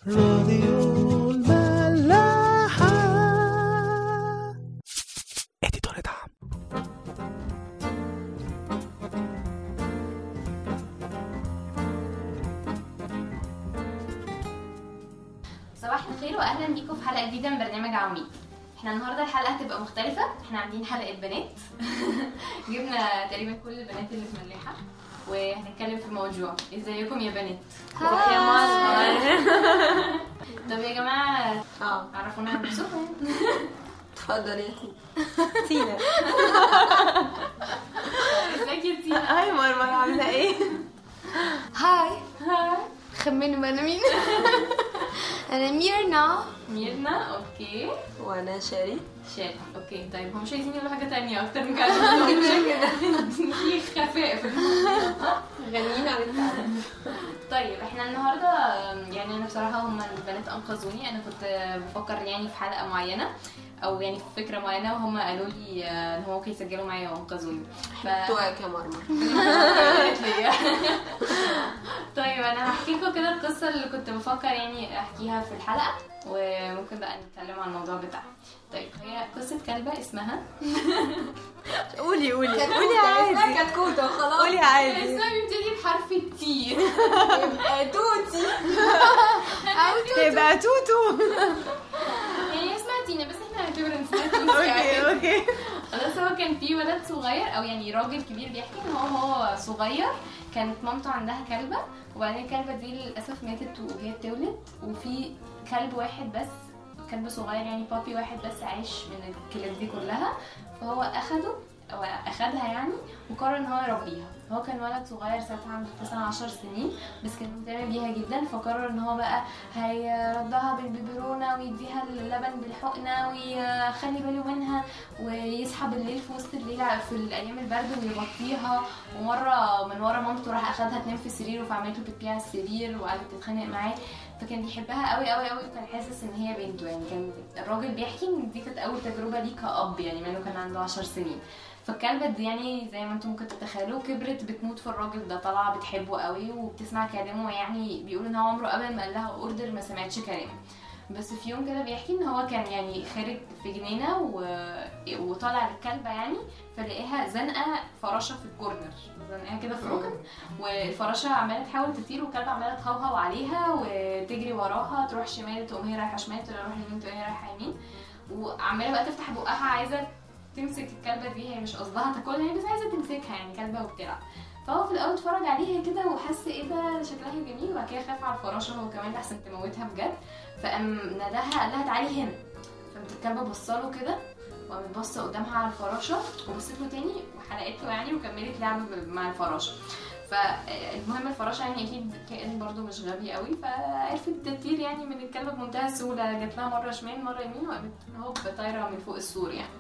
راديو الملاحة اديتور دعم صباح الخير واهلا بيكم في حلقه جديده من برنامج عواميد احنا النهارده الحلقه هتبقى مختلفه احنا عاملين حلقه بنات جبنا تقريبا كل البنات اللي في ملاحه وهنتكلم في موضوع ازيكم يا بنات يا مرة طب يا جماعه اه عرفونا عن نفسكم اتفضل يا تينا ازيك يا تينا هاي مرمر عاملة ايه؟ هاي هاي خمنوا انا مين انا ميرنا ميرنا اوكي وانا شاري شادي اوكي طيب هم مش عايزين يقولوا حاجه تانية اكتر من كده في خفاء في الموضوع. غنيين عن التعب طيب احنا النهارده يعني انا بصراحه هم البنات انقذوني انا كنت بفكر يعني في حلقه معينه او يعني في فكره معينه وهم قالوا لي آه، ان هو ممكن يسجلوا معايا وانقذوني ف توعك يا مرمر قالت لي. طيب انا هحكي لكم كده القصه اللي كنت بفكر يعني احكيها في الحلقه وممكن بقى نتكلم عن الموضوع بتاعها طيب هي قصه كلبه اسمها قولي قولي قولي عادي كتكوتة خلاص قولي عادي اسمها بيبتدي بحرف التي توتي تبقى توتو يعني اسمها تينا بس احنا هنعتبر ان اسمها تينا يعني. اوكي اوكي خلاص هو كان في ولد صغير او يعني راجل كبير بيحكي ان هو هو صغير كانت مامته عندها كلبه وبعدين الكلبه دي للاسف ماتت وهي بتولد وفي كلب واحد بس كلب صغير يعني بابي واحد بس عايش من الكلاب دي كلها فهو اخده او اخدها يعني وقرر ان هو يربيها هو كان ولد صغير ساعتها عنده 9 10 سنين بس كان مهتم بيها جدا فقرر ان هو بقى هيرضعها بالبيبرونه ويديها اللبن بالحقنه ويخلي باله منها ويصحى بالليل في وسط الليل في الايام البرد ويغطيها ومره من ورا مامته راح اخدها تنام في سريره فعملته بتبيع على السرير وقعدت تتخانق معاه فكان بيحبها قوي قوي قوي وكان حاسس ان هي بنته يعني كان الراجل بيحكي ان دي كانت اول تجربه ليه كأب يعني منه كان عنده 10 سنين فالكلبة دي يعني زي ما انتم ممكن تتخيلوا كبرت بتموت في الراجل ده طالعه بتحبه قوي وبتسمع كلامه يعني بيقول ان هو عمره قبل ما قال لها اوردر ما سمعتش كلامه بس في يوم كده بيحكي ان هو كان يعني خارج في جنينه و... وطالع للكلبه يعني فلاقيها زنقه فراشه في الكورنر زنقاها كده في ركن والفراشه عماله تحاول تطير والكلبه عماله تهوهو عليها وتجري وراها تروح شمال تقوم هي رايحه شمال تروح يمين تقوم هي رايحه يمين وعماله بقى تفتح بقها عايزه تمسك الكلبه دي هي مش قصدها تاكلها هي بس عايزه تمسكها يعني كلبه وبتلعب فهو في الاول اتفرج عليها كده وحس ايه ده شكلها جميل وبعد كده خاف على الفراشه هو كمان احسن تموتها بجد فقام ناداها قال لها تعالي هنا فقامت الكلبه بصاله كده وقامت باصه قدامها على الفراشه وبصت له تاني وحلقت له يعني وكملت لعب مع الفراشه فالمهم الفراشه يعني اكيد كائن برضو مش غبي قوي فعرفت تطير يعني من الكلبه بمنتهى السهوله جات لها مره شمال مره يمين وقامت هوب طايره من فوق السور يعني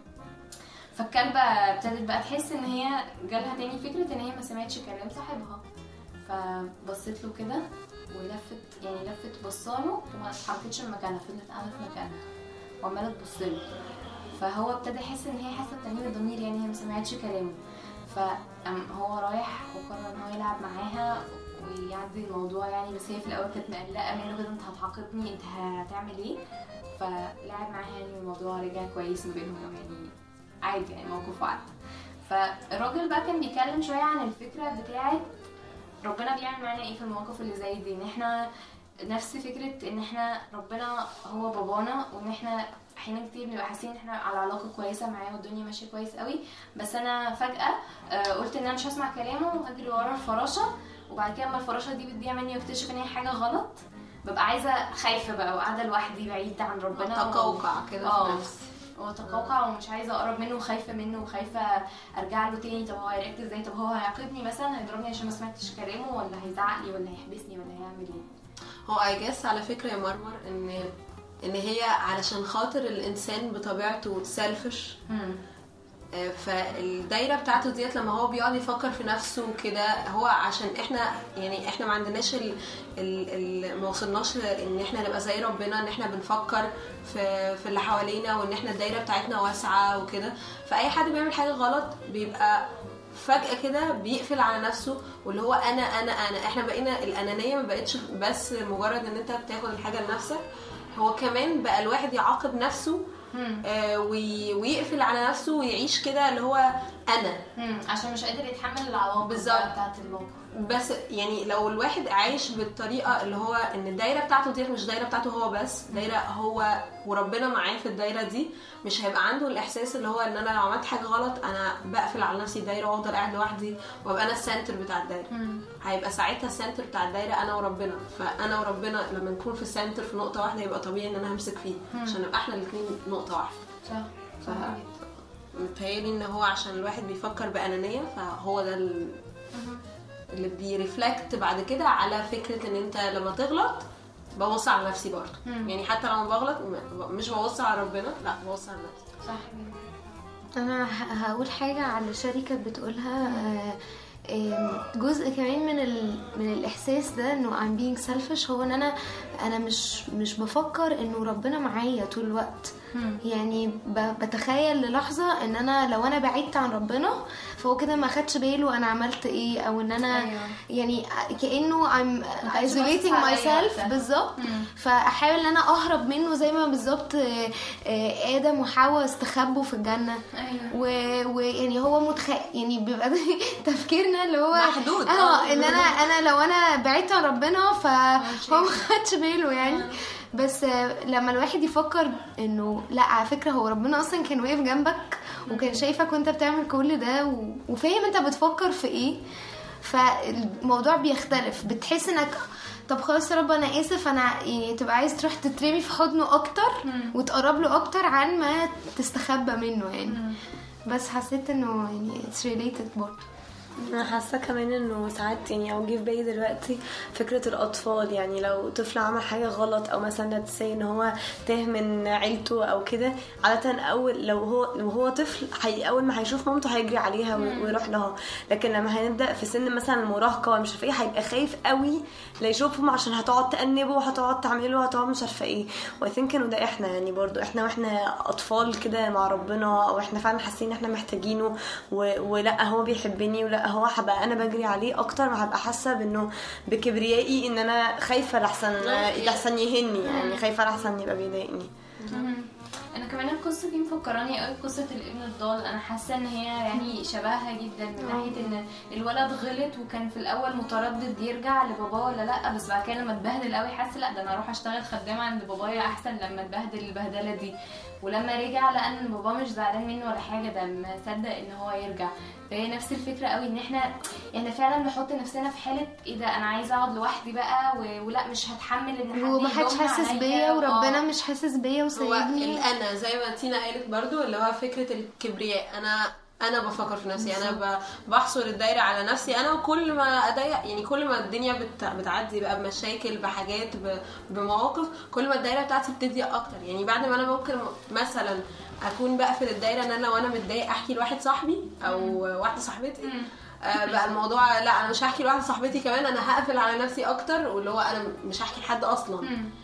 فالكلبة ابتدت بقى تحس ان هي جالها تاني فكرة ان هي ما سمعتش كلام صاحبها فبصت له كده ولفت يعني لفت بصاله وما اتحركتش من مكانها فضلت قاعدة في مكانها وعمالة تبص له فهو ابتدى يحس ان هي حاسة بتأنيب الضمير يعني هي ما سمعتش كلامه فقام هو رايح وقرر ان هو يلعب معاها ويعدي الموضوع يعني بس هي في الاول كانت مقلقه منه كده انت هتعاقبني انت هتعمل ايه فلعب معاها يعني الموضوع رجع كويس ما بينهم يعني عادي يعني موقف وعد فالراجل بقى كان بيتكلم شويه عن الفكره بتاعه ربنا بيعمل معانا ايه في المواقف اللي زي دي ان احنا نفس فكره ان احنا ربنا هو بابانا وان احنا احيانا كتير بنبقى حاسين ان احنا على علاقه كويسه معاه والدنيا ماشيه كويس قوي بس انا فجاه آه، قلت ان انا مش هسمع كلامه وهجري ورا الفراشه وبعد كده اما الفراشه دي بتضيع مني واكتشف ان هي حاجه غلط ببقى عايزه خايفه بقى وقاعده لوحدي بعيد عن ربنا و- تقوقع كده اه في نفسي واتقوقع ومش عايزه اقرب منه وخايفه منه وخايفه ارجع له تاني طب هو هيركز ازاي طب هو هيعاقبني مثلا هيضربني عشان ما سمعتش كلامه ولا هيزعق لي ولا هيحبسني ولا هيعمل ايه هو اي جاس على فكره يا مرمر ان ان هي علشان خاطر الانسان بطبيعته سيلفش فالدايره بتاعته ديت لما هو بيقعد يفكر في نفسه كده هو عشان احنا يعني احنا ما عندناش ال ال ال ما وصلناش ان احنا نبقى زي ربنا ان احنا بنفكر في في اللي حوالينا وان احنا الدايره بتاعتنا واسعه وكده فاي حد بيعمل حاجه غلط بيبقى فجأة كده بيقفل على نفسه واللي هو انا انا انا احنا بقينا الانانية ما بقتش بس مجرد ان انت بتاخد الحاجة لنفسك هو كمان بقى الواحد يعاقب نفسه آه وي- ويقفل على نفسه ويعيش كده اللي هو انا مم. عشان مش قادر يتحمل العواقب بالظبط. بقى بتاعت الموقف بس يعني لو الواحد عايش بالطريقه اللي هو ان الدايره بتاعته دي مش دايره بتاعته هو بس دايره هو وربنا معاه في الدايره دي مش هيبقى عنده الاحساس اللي هو ان انا لو عملت حاجه غلط انا بقفل على نفسي الدايره وافضل قاعد لوحدي وابقى انا السنتر بتاع الدايره هيبقى ساعتها السنتر بتاع الدايره انا وربنا فانا وربنا لما نكون في السنتر في نقطه واحده يبقى طبيعي ان انا همسك فيه عشان نبقى احنا الاثنين نقطه واحده صح ف متهيألي ان هو عشان الواحد بيفكر بأنانية فهو ده ال- اللي بيرفلكت بعد كده على فكرة ان انت لما تغلط ببص على نفسي برضه يعني حتى لما بغلط م- مش ببص على ربنا لا ببص على نفسي صح جدا انا ه- هقول حاجه على شركه بتقولها آه، آم، جزء كمان من ال... من الاحساس ده انه I'm being selfish هو ان انا انا مش مش بفكر انه ربنا معايا طول الوقت يعني ب... بتخيل للحظه ان انا لو انا بعدت عن ربنا فهو كده ما خدش باله انا عملت ايه او ان انا أيوة. يعني كانه I'm خدش isolating باصص عليا myself وقتها. بالظبط فاحاول ان انا اهرب منه زي ما بالظبط آه، آه، ادم وحواء استخبوا في الجنه ايوه و- ويعني هو متخ... يعني بيبقى ده تفكيرنا اللي هو محدود، اه آه. ان انا انا لو انا بعدت عن ربنا فهو ما خدش باله يعني بس آه، لما الواحد يفكر انه لا على فكره هو ربنا اصلا كان واقف جنبك وكان شايفك وانت بتعمل كل ده و... وفاهم انت بتفكر في ايه فالموضوع بيختلف بتحس انك طب خلاص يا رب انا اسف انا يعني تبقى عايز تروح تترمي في حضنه اكتر وتقرب له اكتر عن ما تستخبى منه يعني بس حسيت انه يعني اتس ريليتد برضه انا حاسه كمان انه ساعات يعني او جه في بالي دلوقتي فكره الاطفال يعني لو طفل عمل حاجه غلط او مثلا تسي ان هو تاه من عيلته او كده عاده اول لو هو لو هو طفل حي اول ما هيشوف مامته هيجري عليها وي- ويروح لها لكن لما هنبدا في سن مثلا المراهقه ومش عارفه ايه هيبقى خايف قوي لا يشوفهم عشان هتقعد تأنبه وهتقعد تعمله وهتقعد مش عارفه ايه واي ثينك انه ده احنا يعني برضو احنا واحنا اطفال كده مع ربنا او احنا فعلا حاسين ان احنا محتاجينه و... ولا هو بيحبني ولا هو هبقى انا بجري عليه اكتر ما هبقى حاسه بانه بكبريائي ان انا خايفه لحسن لحسن يهني يعني خايفه لحسن يبقى بيضايقني انا كمان القصه دي مفكراني قوي بقصه الابن الضال انا حاسه ان هي يعني شبهها جدا من ناحيه ان الولد غلط وكان في الاول متردد يرجع لباباه ولا لا بس بعد كده لما اتبهدل قوي حس لا ده انا اروح اشتغل خدامه عند بابايا احسن لما اتبهدل البهدله دي ولما رجع لقى ان باباه مش زعلان منه ولا حاجه ده ما صدق ان هو يرجع فهي نفس الفكره قوي ان احنا احنا فعلا نحط نفسنا في حاله ايه ده انا عايزه اقعد لوحدي بقى و- ولا مش هتحمل ان حد ومحدش يلومني حاسس عليا بيا و- وربنا آه. مش حاسس بيا هو وسايبني الانا زي ما تينا قالت برضو اللي هو فكره الكبرياء انا انا بفكر في نفسي انا ب- بحصر الدايره على نفسي انا وكل ما اضيق يعني كل ما الدنيا بت... بتعدي بقى بمشاكل بحاجات ب... بمواقف كل ما الدايره بتاعتي بتضيق اكتر يعني بعد ما انا ممكن مثلا اكون بقفل الدايره ان انا لو انا متضايق احكي لواحد صاحبي او واحده صاحبتي آه، بقى الموضوع لا انا مش هحكي لواحده صاحبتي كمان انا هقفل على نفسي اكتر واللي هو انا مش هحكي لحد اصلا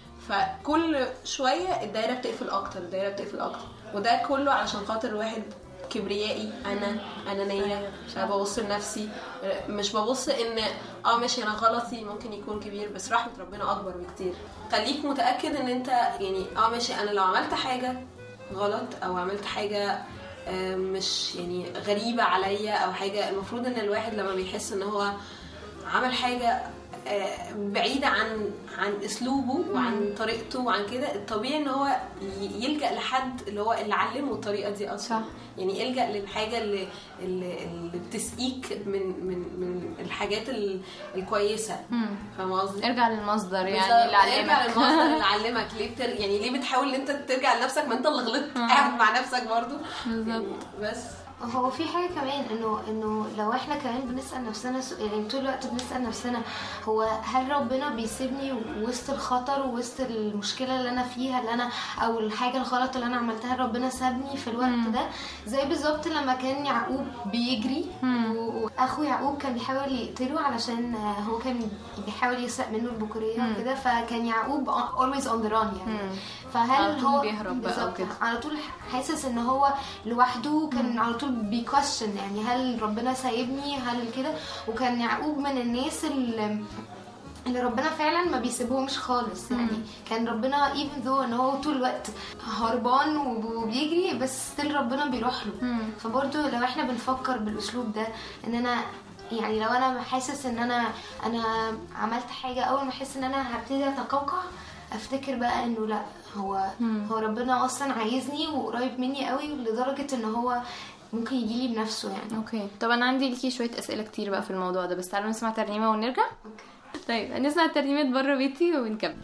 فكل شويه الدايره بتقفل اكتر الدايره بتقفل اكتر وده كله علشان خاطر الواحد كبريائي انا انانيه انا ببص لنفسي مش ببص ان اه ماشي انا غلطي ممكن يكون كبير بس رحمه ربنا اكبر بكتير خليك متاكد ان انت يعني اه ماشي انا لو عملت حاجه غلط او عملت حاجه آه، مش يعني غريبه عليا او حاجه المفروض ان الواحد لما بيحس ان هو عمل حاجه آه، بعيدة عن عن اسلوبه وعن طريقته وعن كده الطبيعي ان هو ي- يلجأ لحد اللي هو اللي علمه الطريقة دي اصلا صح. يعني يلجأ للحاجة اللي اللي, اللي بتسقيك من من من الحاجات ال- الكويسة فاهمة قصدي؟ ارجع للمصدر بالظبط. يعني اللي ارجع علمك للمصدر اللي علمك ليه بتر... يعني ليه بتحاول ان انت ترجع لنفسك ما انت اللي غلطت قاعد مع نفسك برضو يعني بس هو في حاجه كمان انه انه لو احنا كمان بنسال نفسنا سؤ- يعني طول الوقت بنسال نفسنا هو هل ربنا بيسيبني وسط الخطر ووسط المشكله اللي انا فيها اللي انا او الحاجه الغلط اللي انا عملتها ربنا سابني في الوقت ده زي بالظبط لما كان يعقوب بيجري و- واخو يعقوب كان بيحاول يقتله علشان آه، هو كان بيحاول يسرق منه البكوريه وكده فكان يعقوب always on the run يعني فهل على طول هو بيهرب بقى بالظبط، وكده. على طول حاسس ان هو لوحده كان على طول طول بيكوشن يعني هل ربنا سايبني هل كده وكان يعقوب من الناس اللي اللي ربنا فعلا ما بيسيبهمش خالص يعني كان ربنا even though ان هو طول الوقت هربان وب- وبيجري بس ستيل ربنا بيروح له فبرضه لو احنا بنفكر بالاسلوب ده ان انا يعني لو انا حاسس ان انا انا عملت حاجه اول ما احس ان انا هبتدي اتقوقع افتكر بقى انه لا هو هو ربنا اصلا عايزني وقريب مني قوي لدرجه ان هو ممكن يجي لي بنفسه يعني اوكي طب انا عندي ليكي شويه اسئله كتير بقى في الموضوع ده بس تعالوا نسمع ترنيمه ونرجع طيب هنسمع ترنيمه بره بيتي ونكمل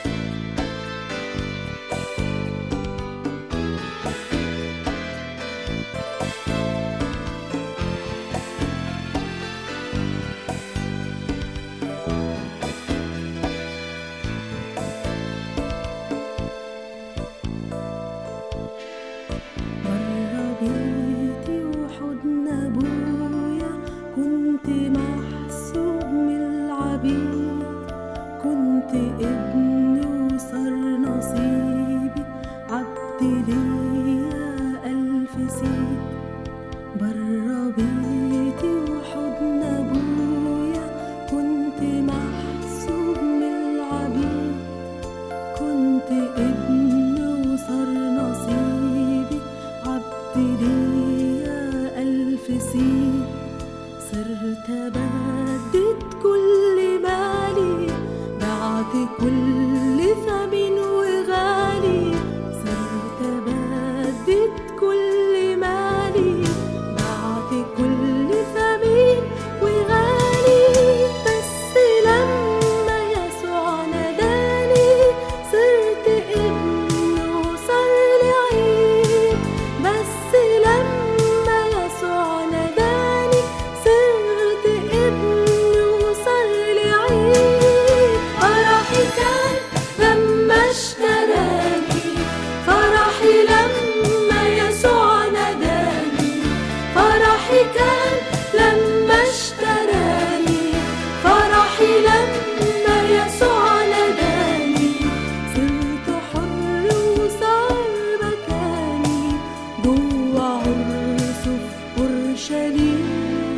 برا بيتي وحضن ابويا كنت محسوب من العبيد كنت ابن وصار نصيبي عبد ليا الف سيد برا بيتي وحضن ابويا كنت محسوب من العبيد كنت ابن وصار نصيبي عبد ليا ألف سين صرت بدد كل مالي بعت كل ثمن وغالي صرت بدد كل مالي بعت كل ثمن وغالي بس لما يسوع ناداني صرت ابن وصار لي عيد بس لما يسوع ناداني صرت ابن وصار لي عيد فرحي كان لما اشتراني فرحي لما يسوع ناداني فرحي كان لما اشتراني فرحي لما يسوع ناداني صرت حر وصار مكاني جوا عرسه في اورشليم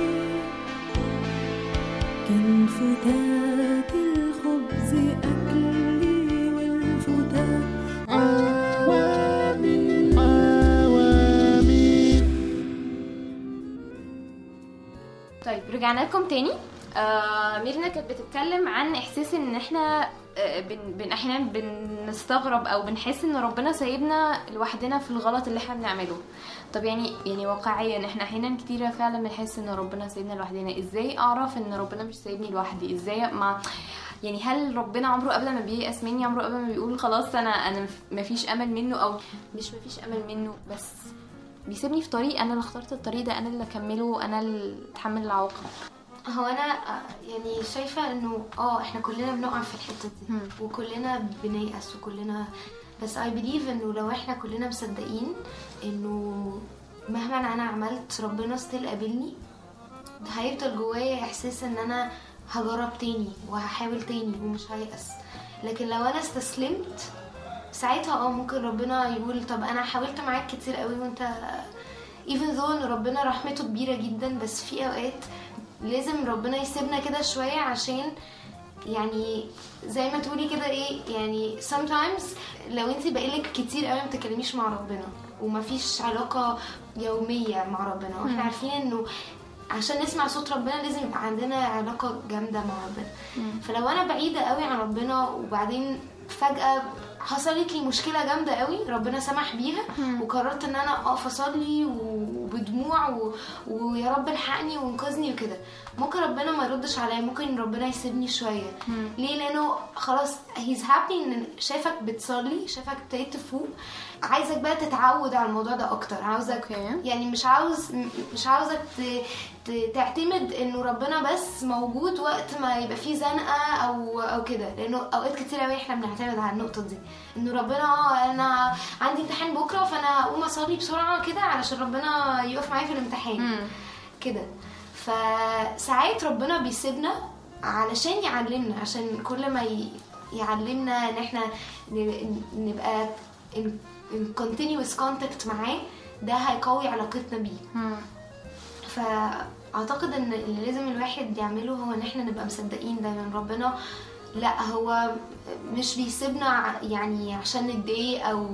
كان فتات الخبز اكلي والفتات طيب رجعنا لكم تاني آه ميرنا كانت بتتكلم عن احساس ان احنا آه، بن, بن احيانا بنستغرب او بنحس ان ربنا سايبنا لوحدنا في الغلط اللي احنا بنعمله طب يعني يعني واقعيا احنا احيانا كتيره فعلا بنحس ان ربنا سايبنا لوحدنا ازاي اعرف ان ربنا مش سايبني لوحدي ازاي مع يعني هل ربنا عمره ابدا ما بييأس مني عمره ابدا ما بيقول خلاص انا انا مفيش امل منه او مش مفيش امل منه بس بيسيبني في طريق انا اللي اخترت الطريق ده انا اللي اكمله انا اللي اتحمل العواقب هو انا آه، يعني شايفه انه اه احنا كلنا بنقع في الحته دي وكلنا بنيأس وكلنا بس اي بليف انه لو احنا كلنا مصدقين انه مهما انا عملت ربنا ستيل قابلني هيفضل جوايا احساس ان انا هجرب تاني وهحاول تاني ومش هيأس لكن لو انا استسلمت ساعتها اه ممكن ربنا يقول طب انا حاولت معاك كتير قوي وانت even though ان ربنا رحمته كبيره جدا بس في اوقات لازم ربنا يسيبنا كده شويه عشان يعني زي ما تقولي كده ايه يعني sometimes لو انت بقالك كتير قوي ما بتتكلميش مع ربنا ومفيش علاقه يوميه مع ربنا واحنا عارفين انه عشان نسمع صوت ربنا لازم يبقى عندنا علاقه جامده مع ربنا فلو انا بعيده قوي عن ربنا وبعدين فجاه حصلت لي مشكله جامده قوي ربنا سمح بيها وقررت ان انا اقف اصلي وبدموع و... ويا رب الحقني وانقذني وكده ممكن ربنا ما يردش عليا ممكن ربنا يسيبني شويه ليه لانه خلاص هيز هابي ان شايفك بتصلي شايفك ابتديت تفوق عايزك بقى تتعود على الموضوع ده اكتر عاوزك أوكي. يعني مش عاوز م- مش عاوزك ت- ت- تعتمد انه ربنا بس موجود وقت ما يبقى فيه زنقه او او كده لانه اوقات كتير قوي احنا بنعتمد على النقطه دي انه ربنا اه انا عندي امتحان بكره فانا هقوم اصلي بسرعه كده علشان ربنا يقف معايا في الامتحان كده فساعات ربنا بيسيبنا علشان يعلمنا عشان كل ما ي- يعلمنا ان احنا ن- نبقى in, in continuous contact معاه ده هيقوي علاقتنا بيه فاعتقد ان اللي لازم الواحد يعمله هو ان احنا نبقى مصدقين دايما ربنا لا هو مش بيسيبنا ع- يعني عشان نتضايق او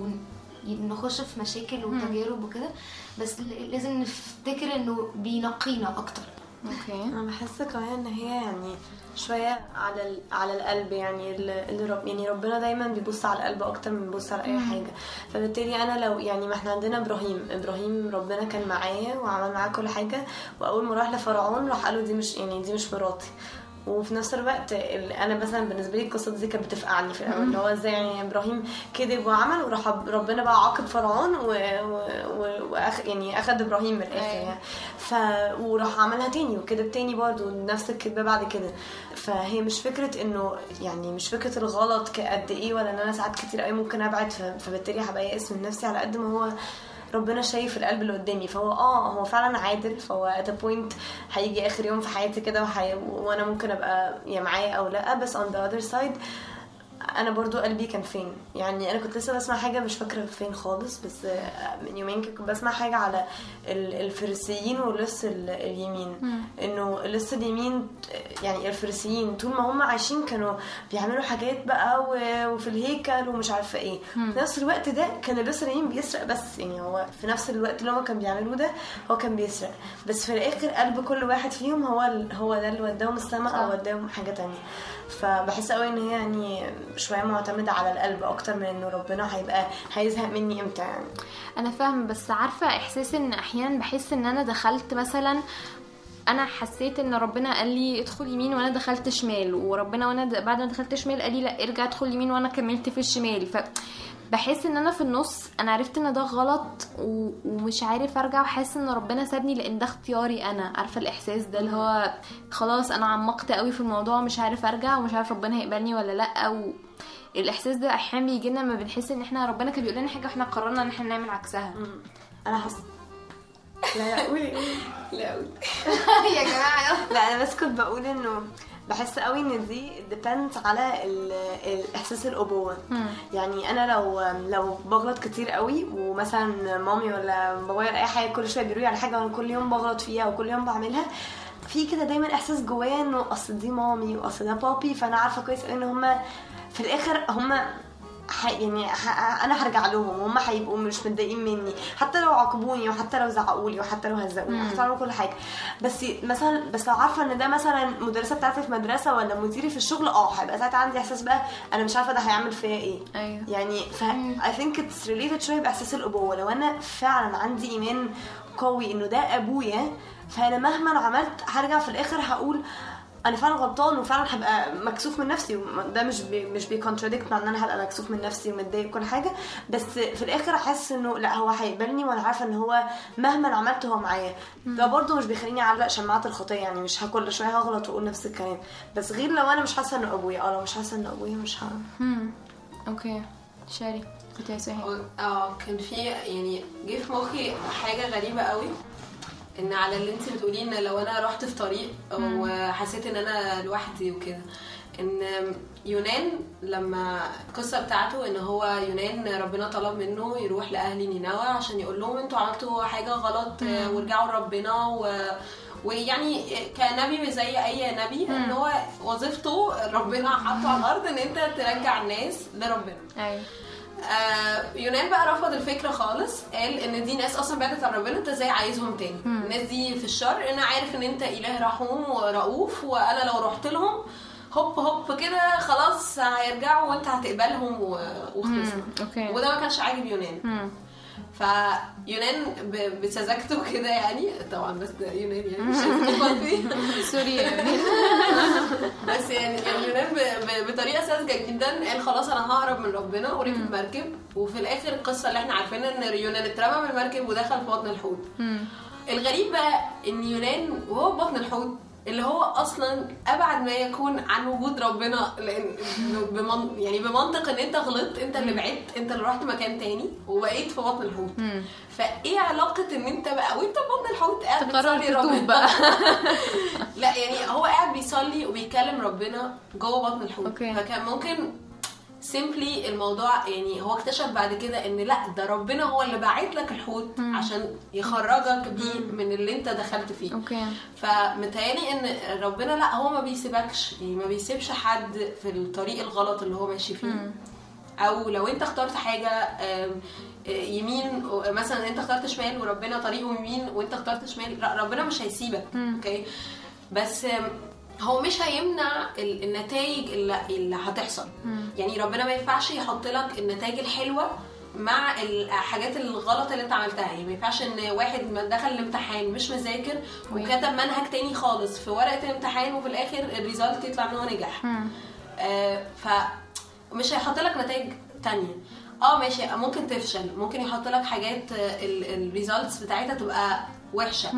نخش في مشاكل وتجارب وكده بس ل- لازم نفتكر انه بينقينا اكتر اوكي انا بحس كمان ان هي يعني شويه على ال- على القلب يعني اللي اللي رب يعني ربنا دايما بيبص على القلب اكتر من بيبص على اي حاجه فبالتالي انا لو يعني ما احنا عندنا ابراهيم ابراهيم ربنا كان معاه وعمل معاه كل حاجه واول ما راح لفرعون راح قال له دي مش يعني دي مش مراتي وفي نفس الوقت ال- انا مثلا بالنسبه لي القصه دي كانت بتفقعني في الاول اللي هو ازاي يعني ابراهيم كذب وعمل وراح ربنا بقى عاقب فرعون و... و... و... وأخ... يعني اخد ابراهيم من الاخر يعني ف وراح عملها تاني وكذب تاني برضه نفس الكذبه بعد كده فهي مش فكره انه يعني مش فكره الغلط كقد ايه ولا ان انا ساعات كتير قوي ممكن ابعد ف... فبالتالي هبقى يائس من نفسي على قد ما هو ربنا شايف القلب اللي قدامي فهو اه هو فعلا عادل فهو at a point هيجي اخر يوم في حياتي كده وحي... وانا ممكن ابقى يا معايا او لا بس on the other side انا برضو قلبي كان فين يعني انا كنت لسه بسمع حاجه مش فاكره فين خالص بس من يومين كده كنت بسمع حاجه على ال- الفريسيين واللص ال- اليمين انه اللص اليمين يعني الفريسيين طول ما هم عايشين كانوا بيعملوا حاجات بقى و- وفي الهيكل ومش عارفه ايه في نفس الوقت ده كان اللص اليمين بيسرق بس يعني هو في نفس الوقت اللي هم كانوا بيعملوه ده هو كان بيسرق بس في الاخر قلب كل واحد فيهم هو ال- هو ده اللي وداهم السماء او وداهم حاجه تانية فبحس قوي ان هي يعني شويه معتمده على القلب اكتر من انه ربنا هيبقى هيزهق مني امتى يعني انا فاهم بس عارفه احساس ان احيانا بحس ان انا دخلت مثلا انا حسيت ان ربنا قال لي ادخل يمين وانا دخلت شمال وربنا وانا د... بعد ما دخلت شمال قال لي لا ارجع ادخل يمين وانا كملت في الشمال ف بحس ان انا في النص انا عرفت ان ده غلط و... ومش عارف ارجع وحاسس ان ربنا سابني لان ده اختياري انا عارفه الاحساس ده اللي هو خلاص انا عمقت قوي في الموضوع ومش عارف ارجع ومش عارف ربنا هيقبلني ولا لا و... الاحساس ده احيانا بيجي لنا لما بنحس ان احنا ربنا كان بيقول لنا حاجه واحنا قررنا ان احنا نعمل عكسها انا حاسه لا لا قولي قولي لا قولي يا جماعه لا انا بس كنت بقول انه بحس قوي ان دي ديبند على ال- الاحساس الابوه يعني انا لو لو بغلط كتير قوي ومثلا مامي ولا بابايا ولا اي حاجه كل شويه بيقولوا لي على حاجه وانا كل يوم بغلط فيها وكل يوم بعملها في كده دايما احساس جوايا انه اصل دي مامي واصل ده بابي فانا عارفه كويس قوي ان هما في الاخر هما ح... يعني ح... انا هرجع لهم وهم هيبقوا مش متضايقين مني حتى لو عاقبوني وحتى لو زعقوا لي وحتى لو هزقوني حتى لو كل حاجه بس مثلا بس لو عارفه ان ده مثلا مدرسه بتاعتي في مدرسه ولا مديري في الشغل اه هيبقى ساعتها عندي احساس بقى انا مش عارفه ده هيعمل فيا ايه ايوه يعني ف I think it's related شويه باحساس الابوه لو انا فعلا عندي ايمان قوي انه ده ابويا فانا مهما عملت هرجع في الاخر هقول انا فعلا غلطان وفعلا هبقى مكسوف من نفسي وده مش بي مش بيكونتراديكت مع ان انا هبقى مكسوف من نفسي ومتضايق وكل حاجه بس في الاخر احس انه لا هو هيقبلني وانا عارفه ان هو مهما عملت هو معايا ده برضه مش بيخليني اعلق شماعه الخطيه يعني مش كل شويه هغلط واقول نفس الكلام بس غير لو انا مش حاسه انه ابويا اه لو مش حاسه انه ابويا مش ه... هم. اوكي شاري كنت عايزة ايه اه كان في يعني جه في مخي حاجه غريبه قوي ان على اللي انت بتقوليه ان لو انا رحت في طريق وحسيت ان انا لوحدي وكده ان يونان لما القصه بتاعته ان هو يونان ربنا طلب منه يروح لاهل نينوى عشان يقول لهم انتوا عملتوا حاجه غلط آه، وارجعوا لربنا و ويعني كنبي زي اي نبي ان هو وظيفته ربنا حاطه على الارض ان انت ترجع الناس لربنا ايوه آه يونان بقى رفض الفكره خالص قال ان دي ناس اصلا بعدت عن ربنا انت ازاي عايزهم تاني الناس دي في الشر انا عارف ان انت اله رحوم ورؤوف وانا لو رحت لهم هوب هوب كده خلاص هيرجعوا وانت هتقبلهم و- وخلصنا اوكي وده ما كانش عاجب يونان هم. فيونان ب- بسذاجته كده يعني طبعا بس ده يونان يعني مش هنغلط فيه سوري يا أمير. بس يعني يعني يونان ب- ب- بطريقه ساذجه جدا قال خلاص انا ههرب من ربنا وركب مركب وفي الاخر القصه اللي احنا عارفينها ان يونان اترمى من المركب ودخل في بطن الحوت الغريب بقى ان يونان وهو في بطن الحوت اللي هو اصلا ابعد ما يكون عن وجود ربنا لان بمن يعني بمنطق ان انت غلطت انت اللي بعدت انت اللي رحت مكان تاني وبقيت في بطن الحوت فايه علاقه ان انت بقى وانت في بطن الحوت قاعد تقرر بتصلي تتوب ربنا بقى لا يعني هو قاعد بيصلي وبيكلم ربنا جوه بطن الحوت أوكي. فكان ممكن سيمبلي الموضوع يعني هو اكتشف بعد كده ان لا ده ربنا هو اللي باعت لك الحوت عشان يخرجك بيه من اللي انت دخلت فيه اوكي فمتهيألي ان ربنا لا هو ما بيسيبكش يعني ما بيسيبش حد في الطريق الغلط اللي هو ماشي فيه او لو انت اخترت حاجه آم، آه، يمين و- مثلا انت اخترت شمال وربنا طريقه يمين وانت اخترت شمال لا ربنا مش هيسيبك اوكي بس آم، هو مش هيمنع ال- النتائج اللي, اللي هتحصل يعني ربنا ما ينفعش يحط لك النتائج الحلوه مع الحاجات الغلط اللي انت عملتها يعني ما ينفعش ان واحد ما دخل الامتحان مش مذاكر وكتب منهج تاني خالص في ورقه الامتحان وفي الاخر الريزلت يطلع ان هو نجح آه ف مش هيحط لك نتائج تانية اه ماشي ممكن تفشل ممكن يحط لك حاجات الريزلتس بتاعتها تبقى وحشه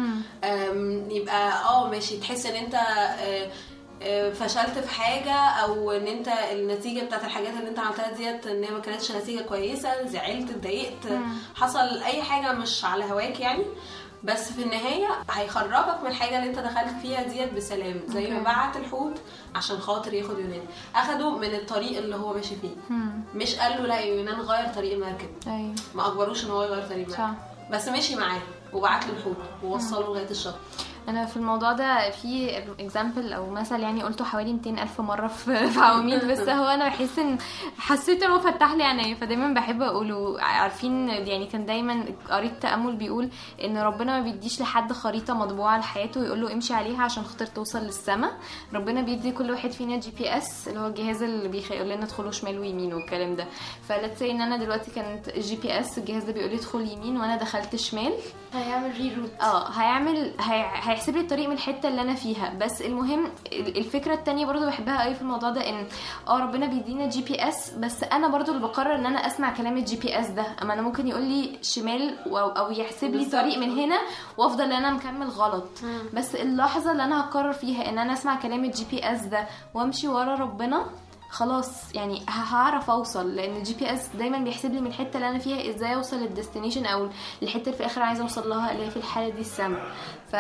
آم، يبقى اه ماشي تحس ان انت آه، آه، فشلت في حاجه او ان انت النتيجه بتاعت الحاجات اللي انت عملتها ديت ان هي ما كانتش نتيجه كويسه زعلت اتضايقت حصل اي حاجه مش على هواك يعني بس في النهايه هيخرجك من الحاجه اللي انت دخلت فيها ديت بسلام زي ما بعت الحوت عشان خاطر ياخد يونان اخده من الطريق اللي هو ماشي فيه مش قال له لا يا يونان غير طريق المركب ايوه ما اجبروش ان هو يغير طريق المركب صح. بس مشي معاه وبعت له الحوت ووصله لغايه الشط انا في الموضوع ده في اكزامبل او مثل يعني قلته حوالي 200 الف مره في في عواميد بس هو انا بحس ان حسيت ان هو فتح لي عينيا فدايما بحب اقوله عارفين يعني كان دايما قريت تامل بيقول ان ربنا ما بيديش لحد خريطه مطبوعه لحياته ويقول له امشي عليها عشان خاطر توصل للسما ربنا بيدي كل واحد فينا جي بي اس اللي هو الجهاز اللي بيقول لنا ادخلوا شمال ويمين والكلام ده فلتس سي ان انا دلوقتي كانت جي بي اس الجهاز ده بيقول لي ادخل يمين وانا دخلت شمال هيعمل ري روت اه هيعمل هي... هيحسب لي الطريق من الحته اللي انا فيها بس المهم ال- الفكره التانية برضو بحبها قوي في الموضوع ده ان اه ربنا بيدينا جي بي اس بس انا برضو اللي بقرر ان انا اسمع كلام الجي بي اس ده اما انا ممكن يقول لي شمال او, أو يحسب لي طريق من هنا وافضل انا مكمل غلط بس اللحظه اللي انا هقرر فيها ان انا اسمع كلام الجي بي اس ده وامشي ورا ربنا خلاص يعني ه- هعرف اوصل لان الجي بي اس دايما بيحسب لي من الحته اللي انا فيها ازاي اوصل للديستنيشن او الحته اللي في الاخر عايزه اوصل لها اللي هي في الحاله دي السما ف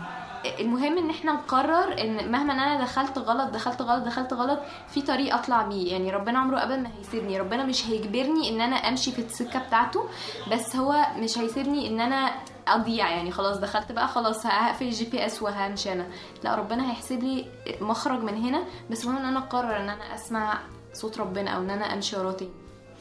المهم ان احنا نقرر ان مهما انا دخلت غلط دخلت غلط دخلت غلط في طريق اطلع بيه يعني ربنا عمره ابدا ما هيسيبني ربنا مش هيجبرني ان انا امشي في السكه بتاعته بس هو مش هيسيبني ان انا اضيع يعني خلاص دخلت بقى خلاص هقفل الجي بي اس وهمشي انا لا ربنا هيحسب لي مخرج من هنا بس المهم ان انا اقرر ان انا اسمع صوت ربنا او ان انا امشي وراه تاني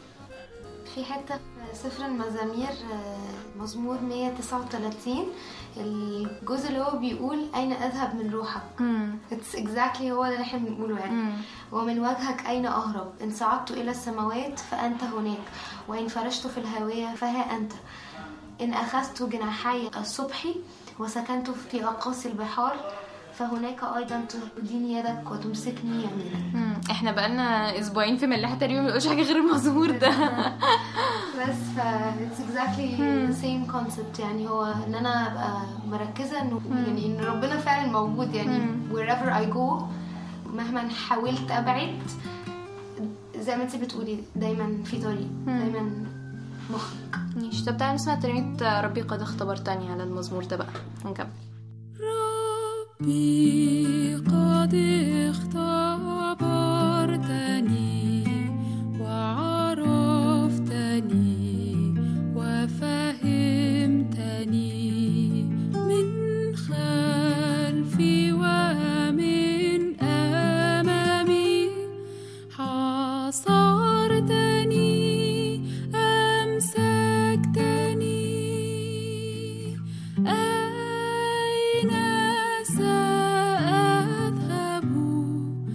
في حتة في سفر المزامير آه، مزمور 139 الجزء اللي هو بيقول أين أذهب من روحك It's exactly هو اللي احنا بنقوله يعني ومن وجهك أين أهرب إن صعدت إلى السماوات فأنت هناك وإن فرشت في الهاوية فها أنت إن أخذت جناحي الصبح وسكنت في أقاصي البحار فهناك أيضا تهديني يدك وتمسكني يمينك مم. احنا بقالنا اسبوعين في ملاحه تقريبا ما بنقولش حاجه غير المزمور ده بس ف it's exactly the same concept يعني هو ان انا ابقى مركزه انه يعني ان ربنا فعلا موجود يعني wherever I go مهما حاولت ابعد زي ما انت بتقولي دايما في طريق دايما مخرج ماشي طب تعالى نسمع ترنيمة ربي قد اختبرتني على المزمور ده بقى ونكمل ربي قد اختبرتني وعرفتني وفهمتني من خلفي ومن أمامي حاصرتني أمسكتني أين سأذهب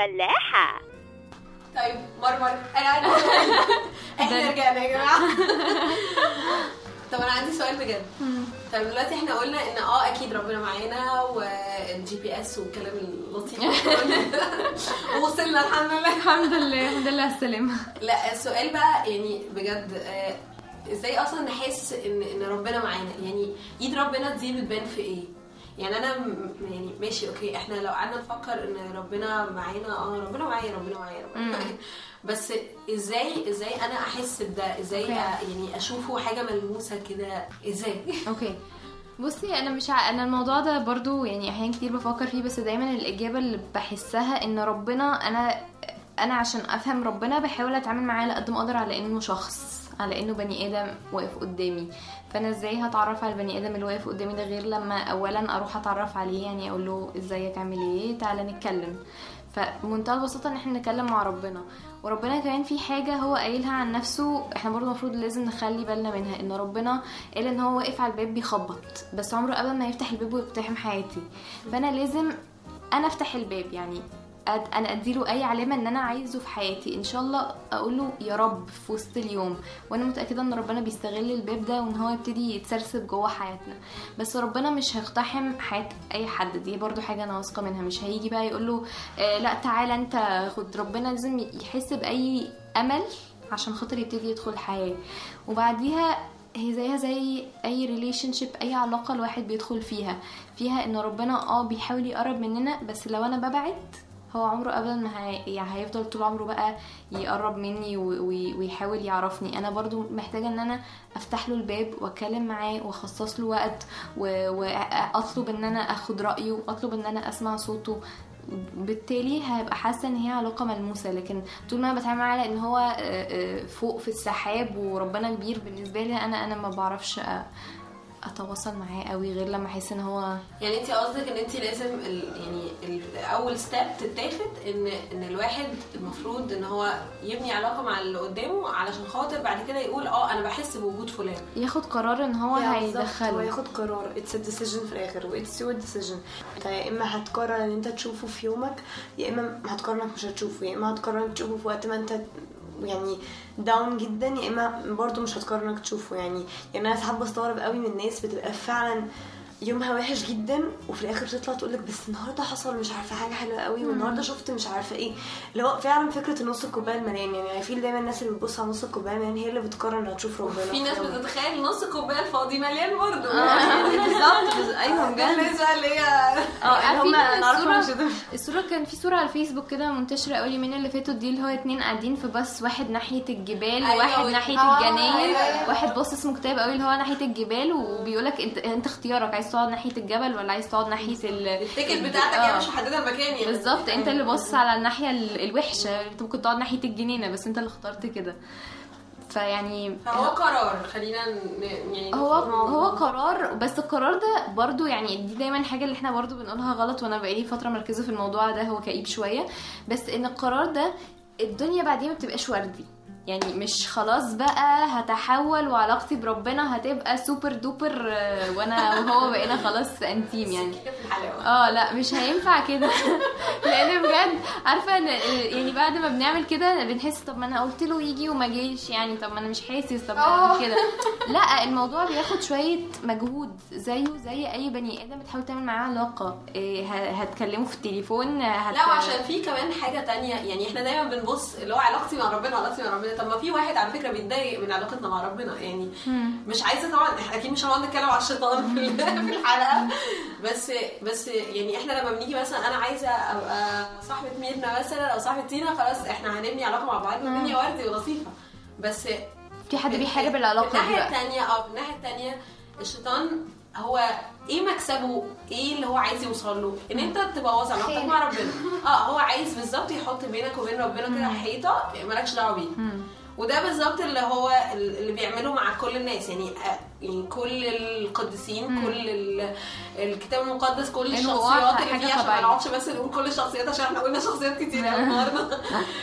الفلاحة طيب مرمر انا عندي سؤال احنا رجعنا يا جماعه طب انا عندي سؤال بجد طيب دلوقتي احنا قلنا ان اه اكيد ربنا معانا والجي بي اس والكلام اللطيف ووصلنا الحمد لله الحمد لله الحمد لله على السلامه لا السؤال بقى يعني بجد آه، ازاي اصلا نحس ان ان ربنا معانا يعني ايد ربنا دي بتبان في ايه يعني انا م- يعني ماشي اوكي احنا لو قعدنا نفكر ان ربنا معانا اه ربنا معايا ربنا معايا ربنا معايا بس ازاي ازاي انا احس بده ازاي أوكي. أ- يعني اشوفه حاجه ملموسه كده ازاي اوكي بصي انا مش ع... انا الموضوع ده برضو يعني احيانا كتير بفكر فيه بس دايما الاجابه اللي بحسها ان ربنا انا انا عشان افهم ربنا بحاول اتعامل معاه على قد ما اقدر على انه شخص على انه بني ادم واقف قدامي فانا ازاي هتعرف على البني ادم اللي واقف قدامي ده غير لما اولا اروح اتعرف عليه يعني اقول له ازيك عامل ايه تعالى نتكلم فمنتهى البساطه ان احنا نتكلم مع ربنا وربنا كمان في حاجه هو قايلها عن نفسه احنا برضو المفروض لازم نخلي بالنا منها ان ربنا قال ان هو واقف على الباب بيخبط بس عمره ابدا ما يفتح الباب ويقتحم حياتي فانا لازم انا افتح الباب يعني أد- انا اديله اي علامه ان انا عايزه في حياتي ان شاء الله اقول له يا رب في وسط اليوم وانا متاكده ان ربنا بيستغل الباب ده وان هو يبتدي يتسرسب جوه حياتنا بس ربنا مش هيقتحم حياه اي حد دي برضو حاجه انا واثقه منها مش هيجي بقى يقول له آه لا تعالى انت خد ربنا لازم يحس باي امل عشان خاطر يبتدي يدخل الحياه وبعديها هي زيها زي اي ريليشن شيب اي علاقه الواحد بيدخل فيها فيها ان ربنا اه بيحاول يقرب مننا بس لو انا ببعد هو عمره ابدا ما هي... يعني هيفضل طول عمره بقى يقرب مني و... و... ويحاول يعرفني انا برضو محتاجه ان انا افتح له الباب واتكلم معاه واخصص له وقت و... واطلب ان انا اخد رايه واطلب ان انا اسمع صوته بالتالي هبقى حاسه ان هي علاقه ملموسه لكن طول ما انا بتعامل معاه على ان هو آه، آه، فوق في السحاب وربنا كبير بالنسبه لي انا انا ما بعرفش أ- اتواصل معاه قوي غير لما احس ان هو يعني انت قصدك ان انت لازم ال يعني ال اول ستيب تتاخد ان ان الواحد المفروض ان هو يبني علاقه مع اللي قدامه علشان خاطر بعد كده يقول اه انا بحس بوجود فلان ياخد قرار ان هو يا بالظبط، هو هيدخله ياخد قرار اتس ديسيجن في الاخر واتس يور ديسيجن انت يا اما هتقرر ان انت تشوفه في يومك يا اما هتقرر انك مش هتشوفه يا اما هتقرر انك تشوفه في وقت ما انت يعني داون جدا يا اما برضه مش هتقرر انك تشوفه يعني يعني انا ساعات بستغرب قوي من الناس بتبقى فعلا يومها وحش جدا وفي الاخر تطلع تقول لك بس النهارده حصل مش عارفه حاجه حلوه قوي والنهارده شفت مش عارفه ايه اللي هو فعلا فكره نص الكوبايه المليان يعني I feel دايما الناس اللي بتبص على نص الكوبايه المليان هي اللي بتقرر انها تشوف ربنا في ناس يومها. بتتخيل نص الكوبايه الفاضي مليان برضه بالظبط بز- ايوه ده بجد الناس بقى اللي هي اه هم عارفين نعرفهم مش الصورة دول. الصورة كان في صورة على الفيسبوك كده منتشرة قوي من اللي فاتوا دي اللي هو اتنين قاعدين في باص واحد ناحية الجبال أيوة، وواحد وال- ناحية آه، الجناين أيوة. واحد باص اسمه كتاب قوي اللي هو ناحية الجبال وبيقولك انت انت اختيارك عايز تقعد ناحية الجبل ولا عايز تقعد ناحية ال التيكت بتاعتك هي آه. مش محدده المكان يعني بالظبط انت اللي باصص على الناحية ال- الوحشة انت ممكن تقعد ناحية الجنينة بس انت اللي اخترت كده فيعني فهو قرار خلينا ن- يعني هو نخرج من هو الموضوع. قرار بس القرار ده برضو يعني دي دايما حاجه اللي احنا برضو بنقولها غلط وانا بقالي فتره مركزه في الموضوع ده هو كئيب شويه بس ان القرار ده الدنيا بعدين ما بتبقاش وردي يعني مش خلاص بقى هتحول وعلاقتي بربنا هتبقى سوبر دوبر آه، وانا وهو بقينا خلاص انتيم يعني كده في الحلاوه اه لا مش هينفع كده لان بجد عارفه ان يعني بعد ما بنعمل كده بنحس طب ما انا قلت له يجي وما جيش يعني طب ما انا مش حاسس طب ما أنا كده لا الموضوع بياخد شويه مجهود زيه زي اي بني ادم بتحاول تعمل معاه علاقه إيه ه- هتكلمه في التليفون هت... لا وعشان في كمان حاجه تانية يعني احنا دايما بنبص اللي هو علاقتي مع ربنا علاقتي مع ربنا طب ما في واحد على فكره بيتضايق من علاقتنا مع ربنا يعني مش عايزه طبعا احنا اكيد مش هنقعد نتكلم على الشيطان في ال- في الحلقه بس بس يعني احنا لما بنيجي مثلا انا عايزه ابقى صاحبه ميرنا مثلا او صاحبه تينا خلاص احنا هنبني علاقه مع بعض والدنيا وردي ولطيفه بس في حد بيحارب العلاقه في دي الناحيه بقى الثانيه اه في الناحيه الثانيه الشيطان هو ايه مكسبه ايه اللي هو عايز يوصل له ان انت تبوظ علاقتك مع ربنا اه هو عايز بالظبط يحط بينك وبين ربنا كده حيطه مالكش دعوه بيه وده بالظبط اللي هو اللي بيعمله مع كل الناس يعني آه، يعني كل القديسين كل ال- الكتاب المقدس كل الوقوع الشخصيات اللي حاجة فيه عشان ما طبيعية. نقعدش بس نقول كل الشخصيات عشان احنا قلنا شخصيات كتير قوي النهارده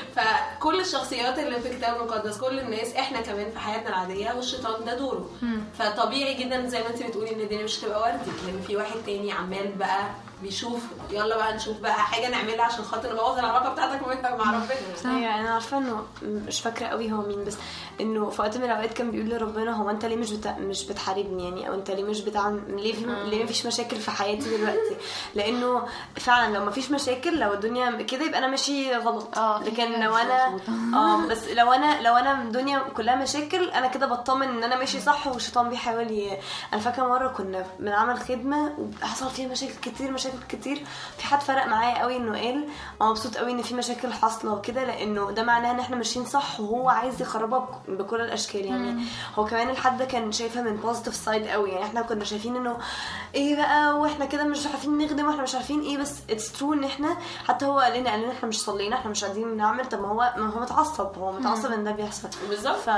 فكل الشخصيات اللي في الكتاب المقدس كل الناس احنا كمان في حياتنا العاديه والشيطان ده دوره فطبيعي جدا زي ما انت بتقولي ان الدنيا مش هتبقى وردي لان في واحد تاني عمال بقى بيشوف يلا بقى نشوف بقى حاجه نعملها عشان خاطر نبوظ العلاقه بتاعتك مع ربنا ايوه انا عارفه انه مش فاكره قوي هو مين بس انه في وقت من الاوقات كان بيقول لربنا هو انت ليه مش بتا... مش بتحاربني يعني او انت ليه مش بتعمل ليه في... ليه مفيش مشاكل في حياتي دلوقتي لانه فعلا لو مفيش مشاكل لو الدنيا كده يبقى انا ماشي غلط اه، في لكن حاجة لو مش انا مظبوطة. اه بس لو انا لو انا الدنيا كلها مشاكل انا كده بطمن ان انا ماشي صح والشيطان بيحاول ي... انا فاكره مره كنا بنعمل خدمه وحصل فيها مشاكل كتير مشاكل كتير في حد فرق معايا قوي انه قال انا مبسوط قوي ان في مشاكل حاصله وكده لانه ده معناه ان احنا ماشيين صح وهو عايز يخربها بك- بكل الاشكال يعني هو كمان الحد ده كان شايفها من بوزيتيف سايد قوي يعني احنا كنا شايفين انه ايه بقى واحنا كده مش عارفين نخدم واحنا مش عارفين ايه بس اتس ترو ان احنا حتى هو قال لنا قال لنا احنا مش صلينا احنا مش قاعدين نعمل طب ما هو ما هو متعصب هو متعصب ان ده بيحصل بالظبط ف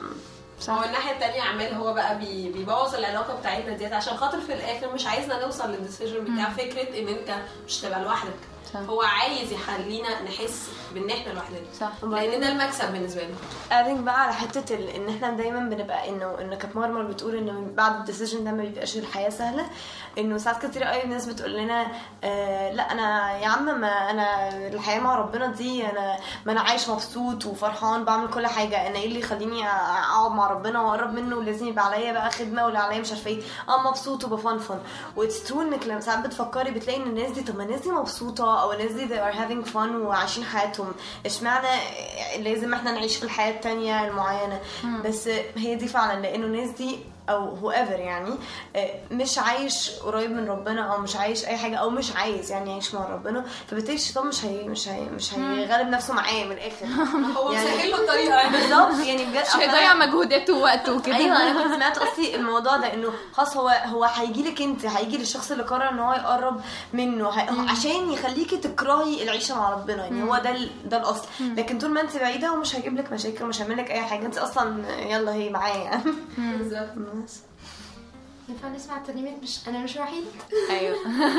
هو الناحيه التانية عمال هو بقى بي- بيبوظ العلاقه بتاعتنا ديت عشان خاطر في الاخر مش عايزنا نوصل للديسيجن بتاع فكره ان انت مش تبقى لوحدك صح. هو عايز يخلينا نحس بان احنا لوحدنا صح لان ده المكسب بالنسبه له ادنج بقى على حته ال... ان احنا دايما بنبقى انه انه كانت مرمر بتقول انه من بعد الديسيجن ده ما بيبقاش الحياه سهله انه ساعات كتير قوي الناس بتقول لنا آه لا انا يا عم ما انا الحياه مع ربنا دي انا ما انا عايش مبسوط وفرحان بعمل كل حاجه انا ايه اللي يخليني اقعد مع ربنا واقرب منه ولازم يبقى عليا بقى خدمه ولا عليا مش عارفه ايه اه مبسوط وبفنفن واتس ترو انك لما ساعات بتفكري بتلاقي ان الناس دي طب ما الناس دي مبسوطه او الناس دي they are having fun وعايشين حياتهم اشمعنى لازم احنا نعيش في الحياه التانية المعينه بس هي دي فعلا لانه الناس دي او هو ايفر يعني آه، مش عايش قريب من ربنا او مش عايش اي حاجه او مش عايز يعني يعيش مع ربنا فبالتالي الشيطان مش هي مش هي مش هيغلب نفسه معاه من الاخر هو يعني- مسهل له الطريقه يعني بالظبط يعني بجد مش هيضيع مجهوداته ووقته وكده ايوه انا كنت سمعت قصدي الموضوع ده انه خلاص هو هو هيجي لك انت هيجي للشخص اللي قرر ان هو يقرب منه هي... هو عشان يخليكي تكرهي العيشه مع ربنا يعني هو ده ال... ده الاصل لكن طول ما انت بعيده هو مش هيجيب لك مشاكل ومش هيعمل لك اي حاجه انت اصلا يلا هي معايا بالظبط بس. ينفع نسمع ترنيمة مش أنا مش وحيد ايوه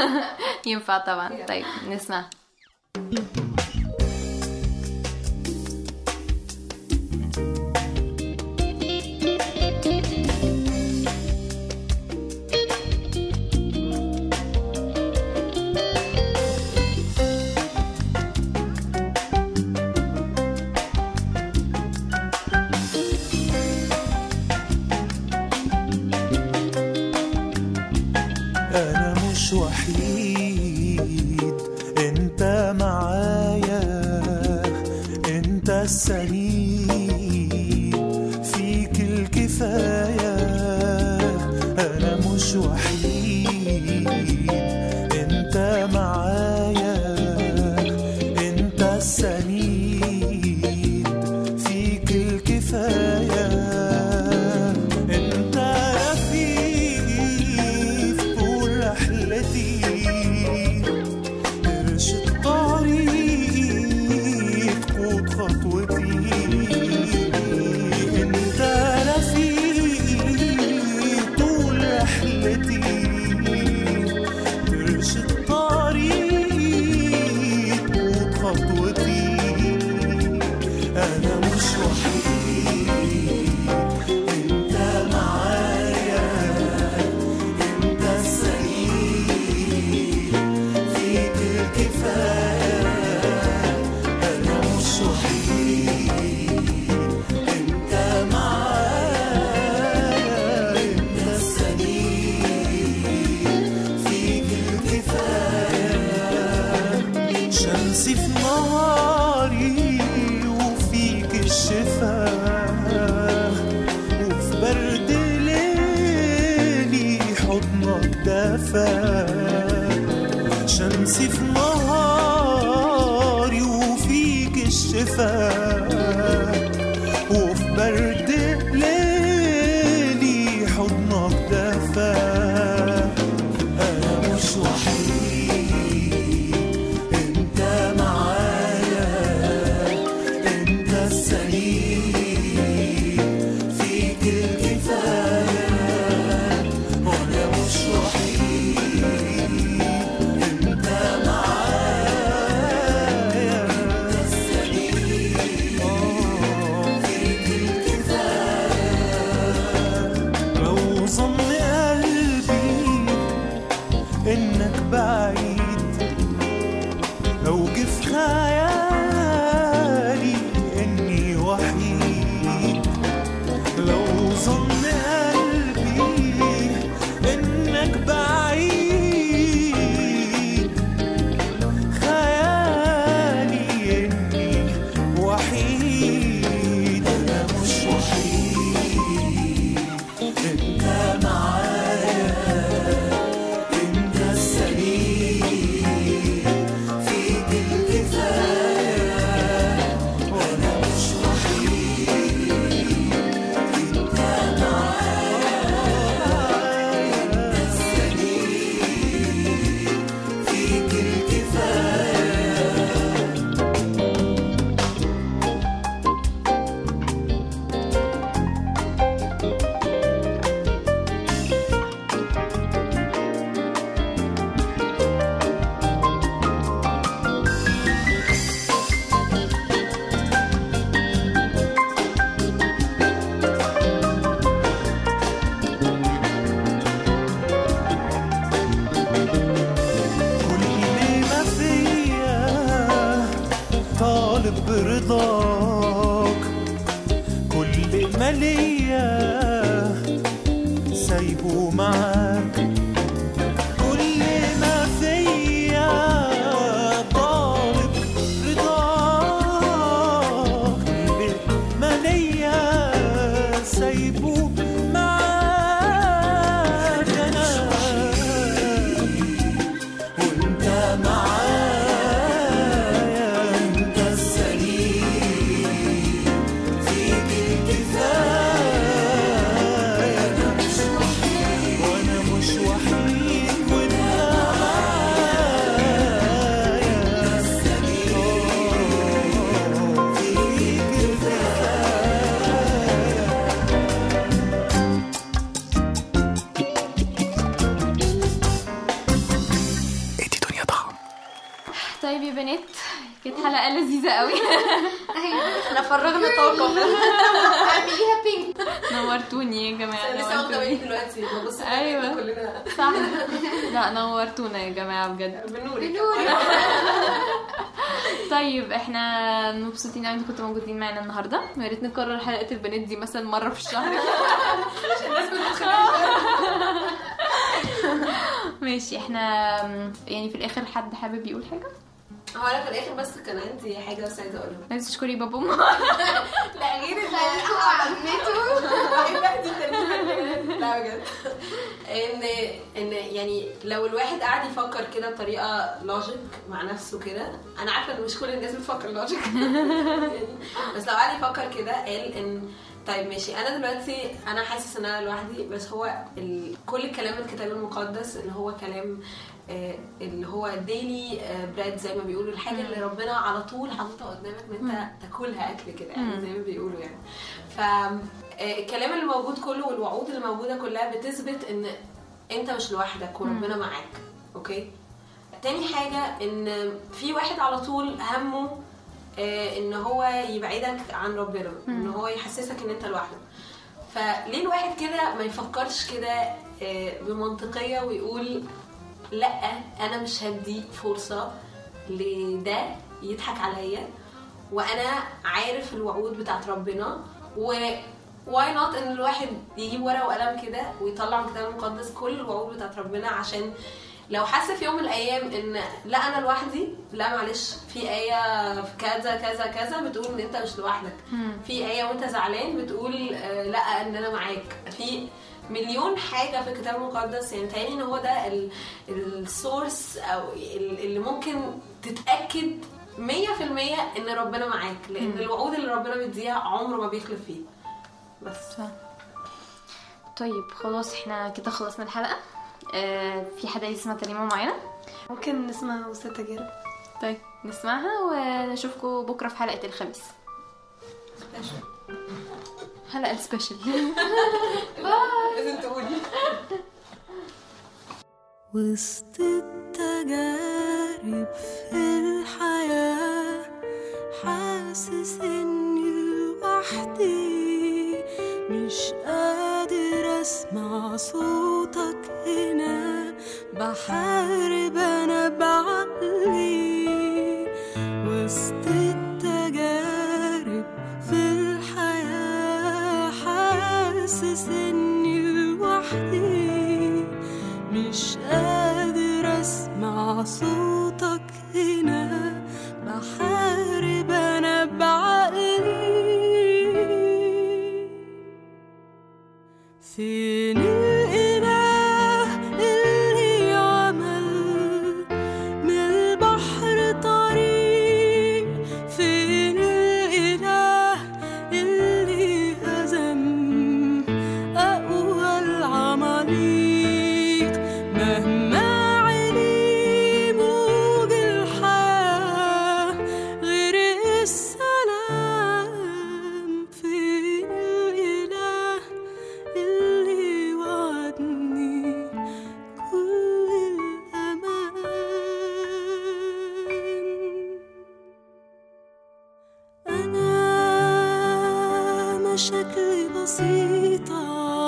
ينفع طبعا طيب نسمع أنا مش وحيد أنت معايا أنت السند فيك الكفاية أنا مش وحيد أنت معايا أنت السند فيك الكفاية أنت رفيق طول رحلتي ارشد طريق قود خطوتي انت رفيق طول رحلتي ترشد طريق قود خطوتي انا مش وحيد انت معايا انت السعيد فيك الكفاية أنا مش وحيد أنت معايا أنت السعيد فيك الكفاية شمسي في نهاري وفيك الشفاء وفي برد ليلي حضنك دفا شمسي في نهاري وفيك الشفاء وفي برد ليلي حضنك دفا أنا مش وحيد أنت معايا أنت السعيد فيك الكفاية خيالي اني وحيد لو ظن قلبي انك بعيد خيالي اني وحيد انا مش وحيد انت معايا انت السليم فيك الكفايه وانا مش وحيد انت معايا انت السليم فيك الكفايه كل ما فيا طالب برضاك كل ما ليا سايبه معاك كل ما فيا طالب رضاك كل ما ليا سايبه معاك انا وانت معايا انت السليم فيك الكفايه انا مش وحيد وانا مش وحيد وانت معايا انت السليم فيك الكفايه ادي دنيا طعم طيب يا بنات كانت حلقه لذيذه قوي احنا فرغنا طاقه اعمليها بينك نورتوني يا جماعه لسه واخده نورتوني بالي دلوقتي ببص أيوة. كلنا صح لا نورتونا يا جماعه بجد بنورك طيب احنا مبسوطين قوي انكم كنتوا موجودين معانا النهارده ويا ريت نكرر حلقه البنات دي مثلا مره في الشهر ماشي احنا يعني في الاخر حد حابب يقول حاجه هو انا في الاخر بس كان عندي حاجه بس عايزه اقولها عايز تشكري بابا وماما لا غير لا بجد ان ان يعني لو الواحد قاعد يفكر كده بطريقه لوجيك مع نفسه كده انا عارفه ان مش كل الناس بتفكر لوجيك يعني بس لو قاعد يفكر كده قال ان طيب ماشي انا دلوقتي انا حاسس ان انا لوحدي بس هو ال... كل كلام الكتاب المقدس اللي هو كلام آه، اللي هو ديلي براد زي ما بيقولوا الحاجه اللي ربنا على طول حاططها قدامك ان انت تاكلها اكل كده يعني زي ما بيقولوا يعني ف آه، الكلام اللي موجود كله والوعود اللي موجوده كلها بتثبت ان انت مش لوحدك وربنا معاك اوكي تاني حاجه ان في واحد على طول همه آه، ان هو يبعدك عن ربنا ان هو يحسسك ان انت لوحدك فليه الواحد كده ما يفكرش كده آه، بمنطقيه ويقول لا انا مش هدي فرصه لده يضحك عليا وانا عارف الوعود بتاعت ربنا و واي نوت ان الواحد يجيب ورقه وقلم كده ويطلع من الكتاب المقدس كل الوعود بتاعت ربنا عشان لو حس في يوم من الايام ان لا انا لوحدي لا معلش في ايه في كذا كذا كذا بتقول ان انت مش لوحدك في ايه وانت زعلان بتقول آه، لا ان انا معاك في مليون حاجه في الكتاب المقدس يعني تاني ان هو ده السورس او ال- اللي ممكن تتاكد 100% ان ربنا معاك لان الوعود اللي ربنا بيديها عمره ما بيخلف فيه بس طيب خلاص احنا كده خلصنا الحلقه اه في حد عايز يسمع ترنيمه معينه ممكن نسمع وسط تجارب طيب نسمعها ونشوفكم بكره في حلقه الخميس حلقه سبيشال لازم تقولي وسط التجارب في الحياة حاسس اني لوحدي مش قادر اسمع صوتك هنا بحارب انا بعقلي وسط التجارب في الحياة حاسس اني لوحدي مش قادر اسمع صوتك هنا بحارب انا بعقلي فين الإله اللي عمل من البحر طريق فين الإله اللي هزم أقوى العماليق مهما علي موج الحياة غرق السلام فين الإله اللي وعدني كل الأمان أنا مشاكلي بسيطة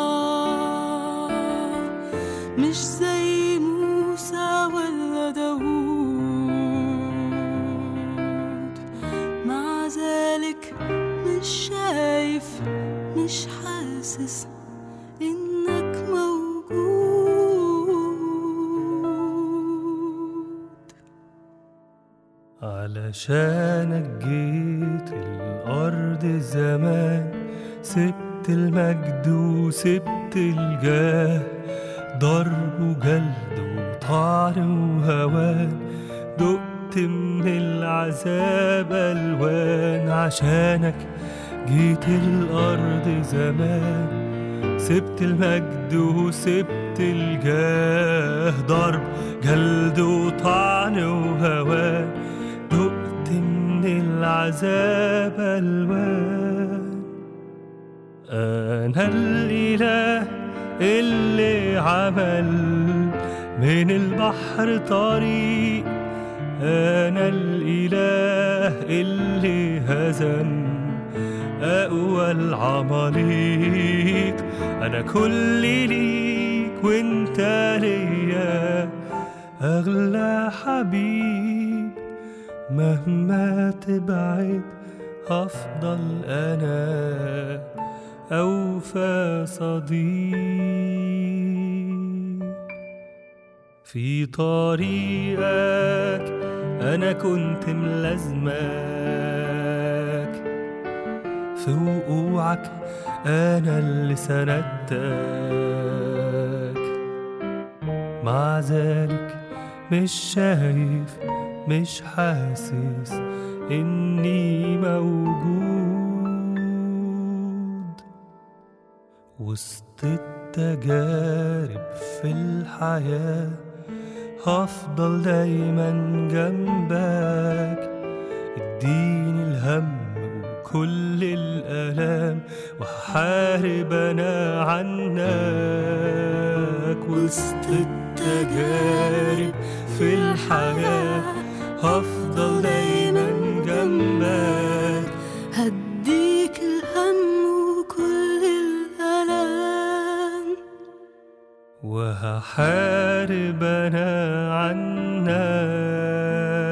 مش زي موسى ولا داوود مع ذلك مش شايف مش حاسس إنك موجود علشانك جيت الأرض زمان سبت المجد وسبت الجاه ضرب وجلد وطعن وهوان دقت من العذاب ألوان عشانك جيت الأرض زمان سبت المجد وسبت الجاه ضرب جلد وطعن وهوان دقت من العذاب ألوان أنا الإله اللي عمل من البحر طريق أنا الإله اللي هزم أقوى العماليق أنا كل ليك وانت ليا أغلى حبيب مهما تبعد هفضل أنا أوفى صديق في طريقك أنا كنت ملازمك في وقوعك أنا اللي سندتك مع ذلك مش شايف مش حاسس إني موجود وسط التجارب في الحياة هفضل دايما جنبك اديني الهم وكل الآلام وهحارب أنا عنك وسط التجارب في الحياة هفضل دايما جنبك هديك الهم وكل الألام وهحارب أنا عنك